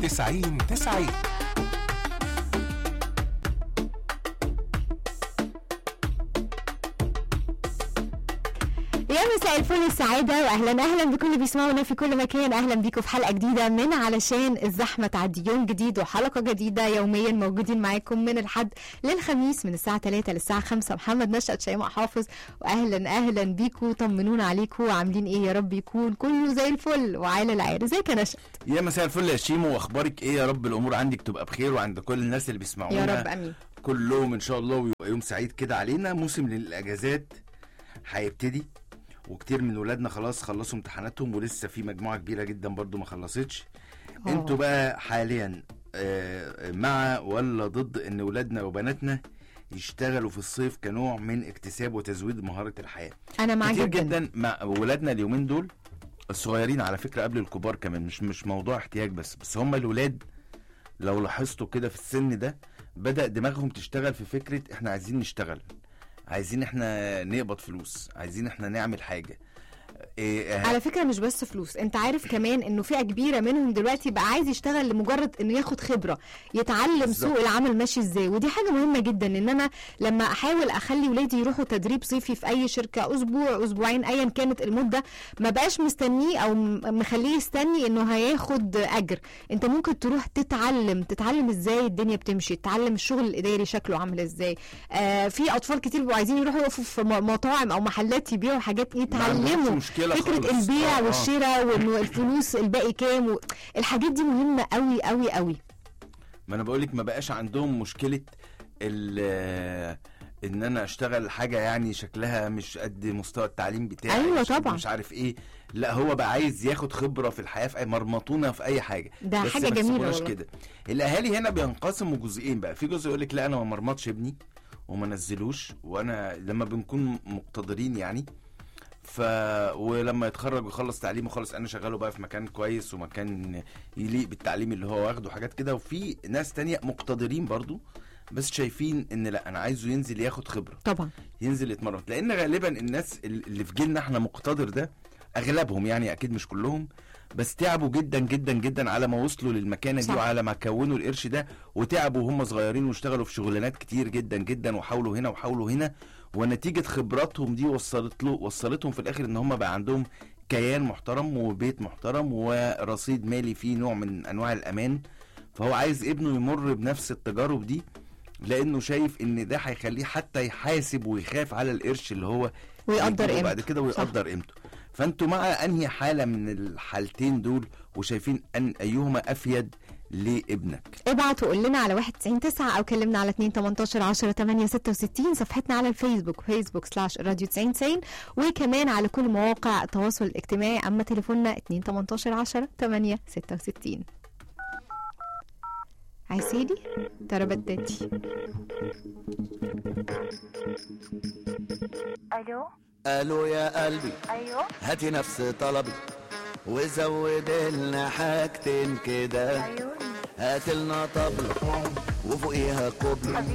90 90 يا مساء الفل السعادة وأهلا أهلا بكل اللي بيسمعونا في كل مكان أهلا بيكم في حلقة جديدة من علشان الزحمة تعدي يوم جديد وحلقة جديدة يوميا موجودين معاكم من الحد للخميس من الساعة 3 للساعة 5 محمد نشأت شيماء حافظ وأهلا أهلا بيكم طمنونا عليكم وعاملين إيه يا رب يكون كله زي الفل وعالى العير ازيك يا نشأت يا مساء الفل يا شيمو واخبارك ايه يا رب الامور عندك تبقى بخير وعند كل الناس اللي بيسمعونا يا رب أمين كلهم ان شاء الله ويبقى يوم سعيد كده علينا موسم للاجازات هيبتدي وكتير من ولادنا خلاص خلصوا امتحاناتهم ولسه في مجموعه كبيره جدا برضو ما خلصتش آه. انتوا بقى حاليا آه، مع ولا ضد ان ولادنا وبناتنا يشتغلوا في الصيف كنوع من اكتساب وتزويد مهاره الحياه أنا معاك كتير جدا جدا مع ولادنا اليومين دول الصغيرين على فكره قبل الكبار كمان مش مش موضوع احتياج بس بس هم الولاد لو لاحظتوا كده في السن ده بدا دماغهم تشتغل في فكره احنا عايزين نشتغل عايزين احنا نقبض فلوس عايزين احنا نعمل حاجه إيه على فكره مش بس فلوس انت عارف كمان انه فئه كبيره منهم دلوقتي بقى عايز يشتغل لمجرد انه ياخد خبره يتعلم بالظبط. سوق العمل ماشي ازاي ودي حاجه مهمه جدا ان انا لما احاول اخلي ولادي يروحوا تدريب صيفي في اي شركه اسبوع اسبوعين ايا كانت المده ما بقاش مستنيه او م- مخليه يستني انه هياخد اجر انت ممكن تروح تتعلم تتعلم ازاي الدنيا بتمشي تتعلم الشغل الاداري شكله عامل ازاي آه في اطفال كتير بيبقوا عايزين يروحوا يقفوا في م- مطاعم او محلات يبيعوا حاجات ما عندهمش يتعلموا مشكله فكره خالص. البيع آه، آه. والشراء وانه الفلوس الباقي كام و... الحاجات دي مهمه قوي قوي قوي ما انا بقولك ما بقاش عندهم مشكله ال ان انا اشتغل حاجه يعني شكلها مش قد مستوى التعليم بتاعي أيوة مش قد طبعا. مش عارف ايه لا هو بقى عايز ياخد خبره في الحياه في اي مرمطونه في اي حاجه ده بس حاجة ما جميلة تسيبوناش والله. كده الاهالي هنا بينقسموا جزئين بقى في جزء يقول لك لا انا ما مرمطش ابني وما نزلوش وانا لما بنكون مقتدرين يعني ف ولما يتخرج ويخلص تعليمه خالص انا شغاله بقى في مكان كويس ومكان يليق بالتعليم اللي هو واخده حاجات كده وفي ناس تانية مقتدرين برضو بس شايفين ان لا انا عايزه ينزل ياخد خبره طبعا ينزل يتمرن لان غالبا الناس اللي في جيلنا احنا مقتدر ده اغلبهم يعني اكيد مش كلهم بس تعبوا جدا جدا جدا على ما وصلوا للمكانه دي صح. وعلى ما كونوا القرش ده وتعبوا وهم صغيرين واشتغلوا في شغلانات كتير جدا جدا وحاولوا هنا وحاولوا هنا ونتيجه خبراتهم دي وصلت له وصلتهم في الاخر ان هم بقى عندهم كيان محترم وبيت محترم ورصيد مالي فيه نوع من انواع الامان فهو عايز ابنه يمر بنفس التجارب دي لانه شايف ان ده هيخليه حتى يحاسب ويخاف على القرش اللي هو ويقدر يجيبه قيمته بعد كده ويقدر قيمته فانتوا مع انهي حاله من الحالتين دول وشايفين ان ايهما افيد لابنك ابعت وقول لنا على 199 او كلمنا على 2 18 10 8 66 صفحتنا على الفيسبوك فيسبوك سلاش راديو 90 90 وكمان على كل مواقع التواصل الاجتماعي اما تليفوننا 2 18 10 8 66 عسيلي تربدتي الو قالوا يا قلبي ايوه هاتي نفس طلبي وزود لنا حاجتين كده ايوه هات لنا طبلة وفوقيها كوبلة